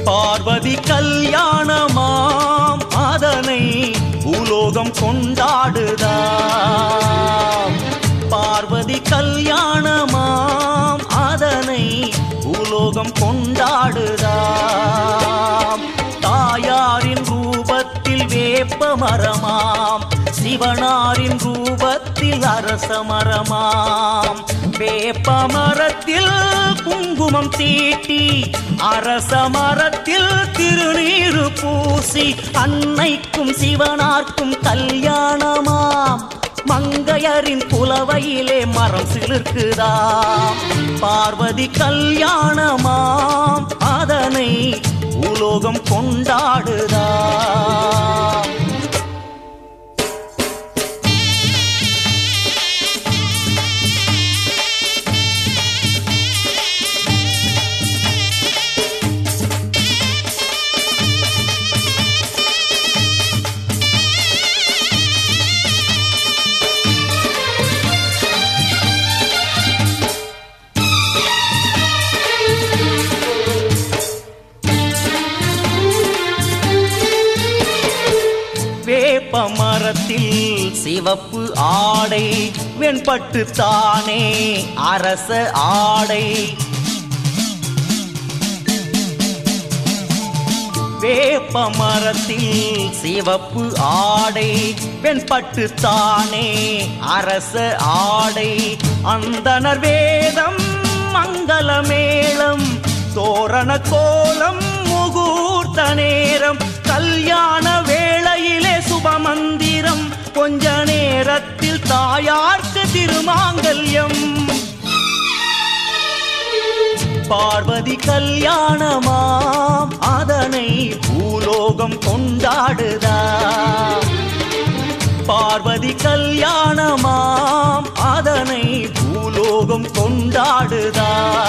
பார்வதி கல்யாணமாம் அதனை பூலோகம் கொண்டாடுதாம் பார்வதி கல்யாணமாம் அதனை பூலோகம் கொண்டாடுதாம் தாயாரின் ரூபத்தில் வேப்ப மரமாம் சிவனாரின் ரூபத்தில் அரச மரமாம் வேப்ப மரத்தில் குங்குமம் தீட்டி அரச மரத்தில் திருநீரு பூசி அன்னைக்கும் சிவனார்க்கும் கல்யாணமாம் மங்கையரின் புலவையிலே மரம் சிலிர்க்குதாம் பார்வதி கல்யாணமாம் அதனை உலோகம் கொண்டாடுதாம் வேப்ப மரத்தில் சிவப்பு ஆடை வெண்பட்டு தானே அரச ஆடை வேப்ப மரத்தில் சிவப்பு ஆடை வெண்பட்டு தானே அரச ஆடை அந்தனர் வேதம் மங்கள மேளம் தோரண கோலம் முகூர்த்த நேரம் கல்யாண வேளையிலே சுபமந்திரம் கொஞ்ச நேரத்தில் தாயார்க்கு திருமாங்கல்யம் பார்வதி கல்யாணமாம் அதனை பூலோகம் கொண்டாடுதா பார்வதி கல்யாணமாம் அதனை பூலோகம் கொண்டாடுதா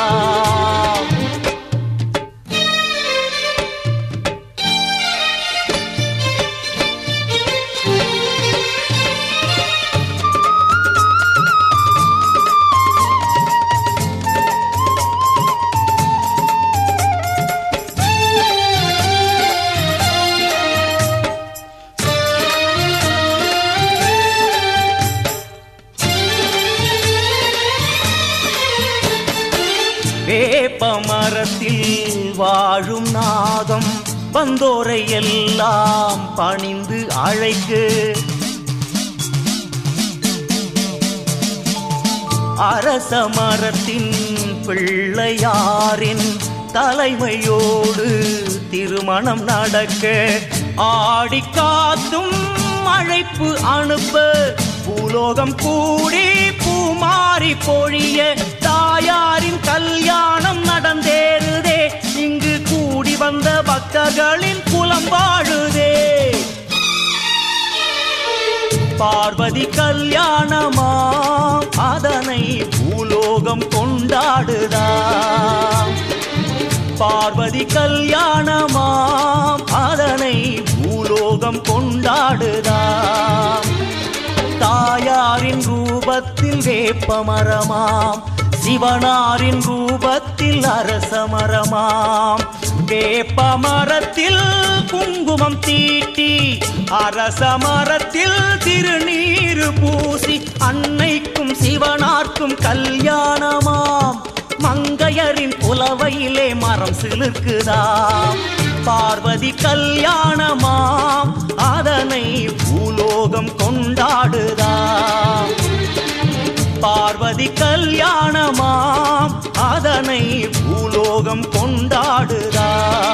வேப்ப மரத்தில் வாழும் நாகம் வந்தோரை எல்லாம் பணிந்து அழைக்கு அரச மரத்தின் பிள்ளையாரின் தலைமையோடு திருமணம் நடக்க ஆடி காத்தும் அழைப்பு அனுப்ப பூலோகம் கூடி பூமாரி பொழிய தாயாரின் கல்யாணம் நடந்தேறுதே இங்கு கூடி வந்த பக்தர்களின் குலம் வாழுதே பார்வதி கல்யாணமாம் அதனை பூலோகம் கொண்டாடுதாம் பார்வதி கல்யாணமாம் அதனை பூலோகம் கொண்டாடுதாம் தாயாரின் ரூபத்தில் வேப்பமரமாம் சிவனாரின் ரூபத்தில் அரசமரமாம் வேப்ப மரத்தில் குங்குமம் தீட்டி அரச மரத்தில் திருநீரு பூசி அன்னைக்கும் சிவனார்க்கும் கல்யாணமாம் மங்கையரின் புலவையிலே மரம் சிலிர்க்குதாம் பார்வதி கல்யாணமாம் அதனை பூலோகம் கொண்டாடுதாம் பார்வதி கல்யாணமாம் அதனை பூலோகம் கொண்டாடுதாம்